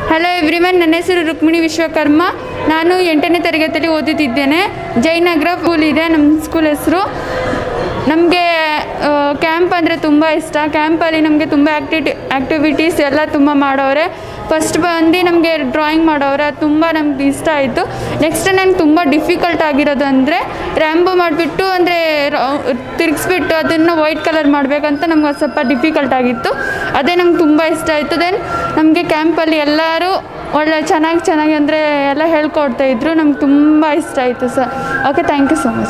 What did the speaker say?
hello everyone ನನ್ನ ಹೆಸರು ರುಕ್ಮಿಣಿ ವಿಶ್ವಕರ್ಮ ನಾನು ಎಂಟನೇ ತರಗತಿಯಲ್ಲಿ ಓದುತ್ತಿದ್ದೇನೆ ಜಯನಗರ ಸ್ಕೂಲ್ ಇದೆ ನಮ್ಮ ಸ್ಕೂಲ್ ಹೆಸರು ನಮಗೆ ಕ್ಯಾಂಪ್ ಅಂದರೆ ತುಂಬ ಇಷ್ಟ ಕ್ಯಾಂಪಲ್ಲಿ ನಮಗೆ ತುಂಬ ಆ್ಯಕ್ಟಿವಿಟಿ ಆ್ಯಕ್ಟಿವಿಟೀಸ್ ಎಲ್ಲ ತುಂಬ ಮಾಡೋರೆ ಫಸ್ಟ್ ಬಂದು ನಮಗೆ ಡ್ರಾಯಿಂಗ್ ಮಾಡೋರೆ ಅದು ತುಂಬ ನಮ್ಗೆ ಇಷ್ಟ ಆಯಿತು ನೆಕ್ಸ್ಟ್ ನಂಗೆ ತುಂಬ ಡಿಫಿಕಲ್ಟ್ ಆಗಿರೋದು ಅಂದರೆ ರ್ಯಾಂಬೋ ಮಾಡಿಬಿಟ್ಟು ಅಂದರೆ ತಿರುಗಿಸ್ಬಿಟ್ಟು ಅದನ್ನು ವೈಟ್ ಕಲರ್ ಮಾಡಬೇಕಂತ ನಮ್ಗೆ ಅದು ಸ್ವಲ್ಪ ಡಿಫಿಕಲ್ಟ್ ಆಗಿತ್ತು ಅದೇ ನಂಗೆ ತುಂಬ ಇಷ್ಟ ಆಯಿತು ದೆನ್ ನಮಗೆ ಕ್ಯಾಂಪಲ್ಲಿ ಎಲ್ಲರೂ ಒಳ್ಳೆ ಚೆನ್ನಾಗಿ ಚೆನ್ನಾಗಿ ಅಂದರೆ ಎಲ್ಲ ಹೇಳ್ಕೊಡ್ತಾ ಇದ್ರು ನಮ್ಗೆ ತುಂಬ ಇಷ್ಟ ಆಯಿತು sir okay thank you so much